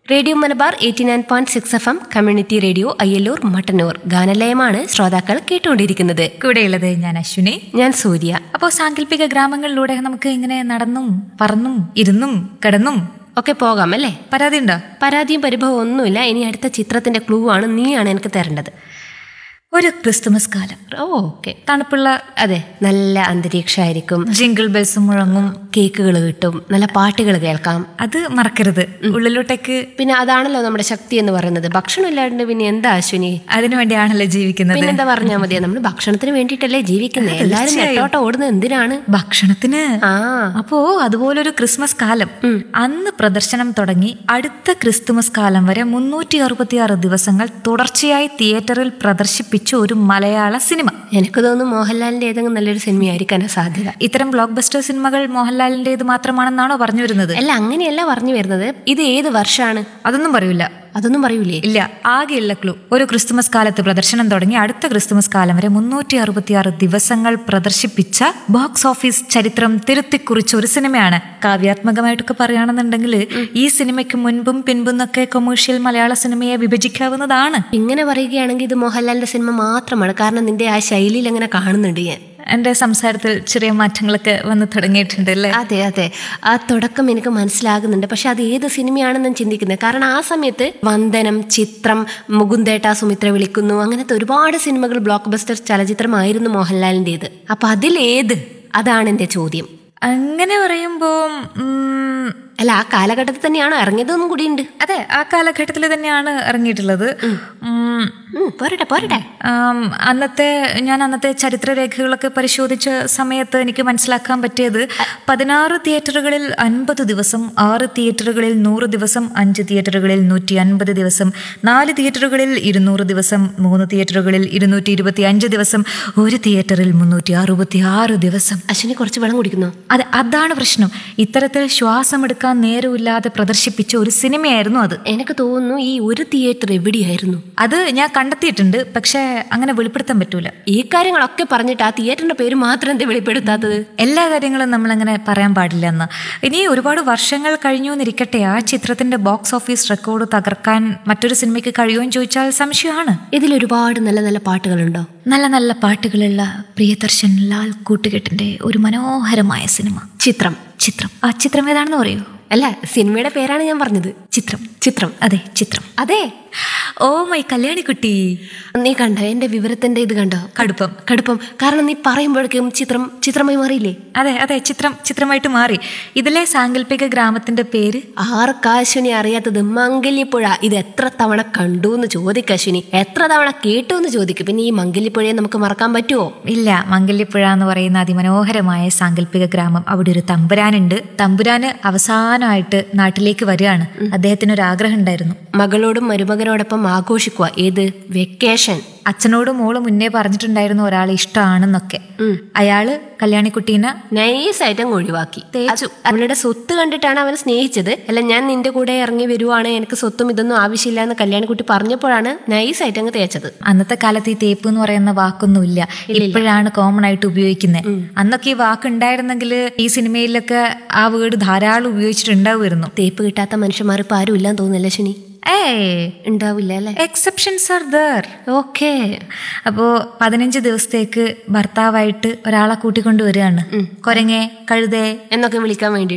radio Malabar eighty nine point six F M community radio Ayyallur Mattannur ഗാനലയമാണ് ശ്രോതാക്കൾ കേട്ടുകൊണ്ടിരിക്കുന്നത് കൂടെയുള്ളത് ഞാൻ അശ്വിനി ഞാൻ സൂര്യ അപ്പോൾ സാങ്കല്പിക ഗ്രാമങ്ങളിലൂടെ നമുക്ക് ഇങ്ങനെ നടന്നും പറന്നും ഇരുന്നും കിടന്നും ഒക്കെ പോകാം അല്ലേ പരാതി ഉണ്ടോ പരാതിയും പരിഭവം ഒന്നുമില്ല ഇനി അടുത്ത ചിത്രത്തിന്റെ ക്ലൂ ആണ് നീയാണ് എനിക്ക് തരേണ്ടത് ഒരു ക്രിസ്തുമസ് കാലം ഓ ഓക്കെ തണുപ്പുള്ള അതെ നല്ല അന്തരീക്ഷമായിരിക്കും ജിങ്കിൾ ബെൽസ് മുഴങ്ങും കേക്കുകൾ കിട്ടും നല്ല പാട്ടുകൾ കേൾക്കാം അത് മറക്കരുത് ഉള്ളിലോട്ടേക്ക് പിന്നെ അതാണല്ലോ നമ്മുടെ ശക്തി എന്ന് പറയുന്നത് ഭക്ഷണം ഇല്ലാണ്ട് പിന്നെ എന്താ അശ്വിനി അതിനു വേണ്ടിയാണല്ലോ ജീവിക്കുന്നത് പിന്നെന്താ പറഞ്ഞാൽ മതിയോ നമ്മൾ ഭക്ഷണത്തിന് വേണ്ടിയിട്ടല്ലേ ജീവിക്കുന്നത് എല്ലാരും നെട്ടോട്ടം ഓടുന്നത് എന്തിനാണ് ഭക്ഷണത്തിന് ആ അപ്പോ അതുപോലൊരു ക്രിസ്മസ് കാലം അന്ന് പ്രദർശനം തുടങ്ങി അടുത്ത ക്രിസ്തുമസ് കാലം വരെ മുന്നൂറ്റി അറുപത്തിയാറ് ദിവസങ്ങൾ തുടർച്ചയായി തിയേറ്ററിൽ പ്രദർശിപ്പിച്ച ഒരു മലയാള സിനിമ എനിക്ക് തോന്നുന്നു മോഹൻലാലിന്റെ ഏതെങ്കിലും നല്ലൊരു സിനിമയായിരിക്കാനാ സാധ്യത ഇത്തരം ബ്ലോക്ക് ബസ്റ്റർ സിനിമകൾ മോഹൻലാലിന്റേത് മാത്രമാണെന്നാണോ പറഞ്ഞു വരുന്നത് അല്ല അങ്ങനെയല്ല പറഞ്ഞു വരുന്നത് ഇത് ഏത് വർഷമാണ് അതൊന്നും പറയൂല അതൊന്നും പറയൂലേ ഇല്ല ആകെയുള്ള ക്ലൂ ഒരു ക്രിസ്തുമസ് കാലത്ത് പ്രദർശനം തുടങ്ങി അടുത്ത ക്രിസ്തുമസ് കാലം വരെ മുന്നൂറ്റി അറുപത്തിയാറ് ദിവസങ്ങൾ പ്രദർശിപ്പിച്ച ബോക്സ് ഓഫീസ് ചരിത്രം തിരുത്തിക്കുറിച്ച ഒരു സിനിമയാണ് കാവ്യാത്മകമായിട്ടൊക്കെ പറയുകയാണെന്നുണ്ടെങ്കിൽ ഈ സിനിമയ്ക്ക് മുൻപും പിൻപും എന്നൊക്കെ കൊമേഴ്ഷ്യൽ മലയാള സിനിമയെ വിഭജിക്കാവുന്നതാണ് ഇങ്ങനെ പറയുകയാണെങ്കിൽ ഇത് മോഹൻലാലിന്റെ സിനിമ മാത്രമാണ് കാരണം നിന്റെ ആ ശൈലിയിൽ അങ്ങനെ കാണുന്നുണ്ട് ഞാൻ എൻ്റെ സംസാരത്തിൽ ചെറിയ മാറ്റങ്ങളൊക്കെ വന്ന് തുടങ്ങിയിട്ടുണ്ട് അല്ലേ അതെ അതെ ആ തുടക്കം എനിക്ക് മനസ്സിലാകുന്നുണ്ട് പക്ഷെ അത് ഏത് സിനിമയാണെന്ന് ഞാൻ ചിന്തിക്കുന്നത് കാരണം ആ സമയത്ത് വന്ദനം ചിത്രം മുകുന്ദേട്ട സുമിത്ര വിളിക്കുന്നു അങ്ങനത്തെ ഒരുപാട് സിനിമകൾ ബ്ലോക്ക് ബസ്റ്റർ ചലച്ചിത്രമായിരുന്നു മോഹൻലാലിൻ്റെത് അപ്പൊ അതിലേത് അതാണ് എൻ്റെ ചോദ്യം അങ്ങനെ പറയുമ്പോൾ അല്ല ആ കാലഘട്ടത്തിൽ തന്നെയാണോ ഇറങ്ങിയതൊന്നും കൂടിയുണ്ട് അതെ ആ കാലഘട്ടത്തിൽ തന്നെയാണ് ഇറങ്ങിയിട്ടുള്ളത് ഉം, ഉം, പോരട്ടെ പോരട്ടെ ആം, അന്നത്തെ ഞാൻ അന്നത്തെ ചരിത്രരേഖകളൊക്കെ പരിശോധിച്ച സമയത്ത് എനിക്ക് മനസ്സിലാക്കാൻ പറ്റിയത് പതിനാറ് തിയേറ്ററുകളിൽ അൻപത് ദിവസം ആറ് തിയേറ്ററുകളിൽ നൂറ് ദിവസം അഞ്ച് തിയേറ്ററുകളിൽ നൂറ്റി അൻപത് ദിവസം നാല് തിയേറ്ററുകളിൽ ഇരുന്നൂറ് ദിവസം മൂന്ന് തിയേറ്ററുകളിൽ ഇരുന്നൂറ്റി ഇരുപത്തി അഞ്ച് ദിവസം ഒരു തിയേറ്ററിൽ മുന്നൂറ്റി അറുപത്തി ആറ് ദിവസം അശ്വിനി കുറച്ച് വെള്ളം കുടിക്കുന്നു അത് അതാണ് പ്രശ്നം ഇത്തരത്തിൽ ശ്വാസമെടുക്കാൻ നേരമില്ലാതെ പ്രദർശിപ്പിച്ച ഒരു സിനിമയായിരുന്നു അത് എനിക്ക് തോന്നുന്നു ഈ ഒരു തിയേറ്റർ എവിടെയായിരുന്നു അത് ഞാൻ കണ്ടെത്തിയിട്ടുണ്ട് പക്ഷേ അങ്ങനെ വെളിപ്പെടുത്താൻ പറ്റൂല ഈ കാര്യങ്ങളൊക്കെ പറഞ്ഞിട്ട് ആ തിയേറ്ററിന്റെ പേര് മാത്രം എന്താ വെളിപ്പെടുത്താത്തത് എല്ലാ കാര്യങ്ങളും നമ്മളങ്ങനെ പറയാൻ പാടില്ല എന്ന് ഇനി ഒരുപാട് വർഷങ്ങൾ കഴിഞ്ഞു എന്നിരിക്കട്ടെ ആ ചിത്രത്തിന്റെ ബോക്സ് ഓഫീസ് റെക്കോർഡ് തകർക്കാൻ മറ്റൊരു സിനിമയ്ക്ക് കഴിയുമെന്ന് ചോദിച്ചാൽ സംശയമാണ് ഇതിൽ ഒരുപാട് നല്ല നല്ല പാട്ടുകളുണ്ടോ നല്ല നല്ല പാട്ടുകളുള്ള പ്രിയദർശൻ ലാൽ കൂട്ടുകെട്ടിന്റെ ഒരു മനോഹരമായ സിനിമ ചിത്രം ചിത്രം ആ ചിത്രം ഏതാണെന്ന് പറയൂ അല്ല സിനിമയുടെ പേരാണ് ഞാൻ പറഞ്ഞത് ചിത്രം ചിത്രം അതെ ചിത്രം അതെ ഓ മൈ കല്യാണിക്കുട്ടി നീ കണ്ടോ എന്റെ വിവരത്തിന്റെ ഇത് കണ്ടോ കടുപ്പം കടുപ്പം കാരണം നീ പറയുമ്പോഴേക്കും ചിത്രം ചിത്രമായി മാറിയില്ലേ അതെ അതെ ചിത്രം ചിത്രമായിട്ട് മാറി ഇതിലെ സാങ്കല്പിക ഗ്രാമത്തിന്റെ പേര് ആർക്കാശ്വിനി അറിയാത്തത് മംഗല്യപ്പുഴ ഇത് എത്ര തവണ കണ്ടു എന്ന് ചോദിക്ക അശ്വിനി എത്ര തവണ കേട്ടു എന്ന് ചോദിക്കും പിന്നെ ഈ മംഗല്യപ്പുഴയെ നമുക്ക് മറക്കാൻ പറ്റുമോ ഇല്ല മംഗല്യപ്പുഴ എന്ന് പറയുന്ന അതിമനോഹരമായ സാങ്കല്പിക ഗ്രാമം അവിടെ ഒരു തമ്പുരാനുണ്ട് തമ്പുരാന് അവസാനമായിട്ട് നാട്ടിലേക്ക് വരികയാണ് അദ്ദേഹത്തിന് ഒരു ആഗ്രഹം ഉണ്ടായിരുന്നു മകളോടും മരുമകനോടൊപ്പം ആഘോഷിക്കുക ഏത് വെക്കേഷൻ അച്ഛനോട് മോള് മുന്നേ പറഞ്ഞിട്ടുണ്ടായിരുന്നു ഒരാളെ ഇഷ്ടമാണെന്നൊക്കെ അയാള് കല്യാണിക്കുട്ടീനെ നൈസായിട്ട് അങ്ങ് ഒഴിവാക്കി അത് അവളുടെ സ്വത്ത് കണ്ടിട്ടാണ് അവൻ സ്നേഹിച്ചത് അല്ല ഞാൻ നിന്റെ കൂടെ ഇറങ്ങി വരുവാണ് എനിക്ക് സ്വത്തും ഇതൊന്നും ആവശ്യമില്ല എന്ന് കല്യാണിക്കുട്ടി പറഞ്ഞപ്പോഴാണ് നൈസായിട്ട് അങ്ങ് തേച്ചത് അന്നത്തെ കാലത്ത് ഈ തേപ്പ് എന്ന് പറയുന്ന വാക്കൊന്നുമില്ല ഇപ്പോഴാണ് കോമൺ ആയിട്ട് ഉപയോഗിക്കുന്നത് അന്നൊക്കെ ഈ വാക്ക് ഉണ്ടായിരുന്നെങ്കിൽ ഈ സിനിമയിലൊക്കെ ആ വേർഡ് ധാരാളം ഉപയോഗിച്ചിട്ടുണ്ടാവുമായിരുന്നു തേപ്പ് കിട്ടാത്ത മനുഷ്യന്മാർ ഇപ്പൊ ആരും ഇല്ലാന്ന് തോന്നുന്നില്ല ശനി ഏ ഉണ്ടാവില്ല അല്ലേ എക്സെപ്ഷൻസ് ആർ ദർ ഓക്കേ അപ്പോ പതിനഞ്ച് ദിവസത്തേക്ക് ഭർത്താവായിട്ട് ഒരാളെ കൂട്ടിക്കൊണ്ടുവരികയാണ് കൊരങ്ങേ കഴുതേ എന്നൊക്കെ വിളിക്കാൻ വേണ്ടി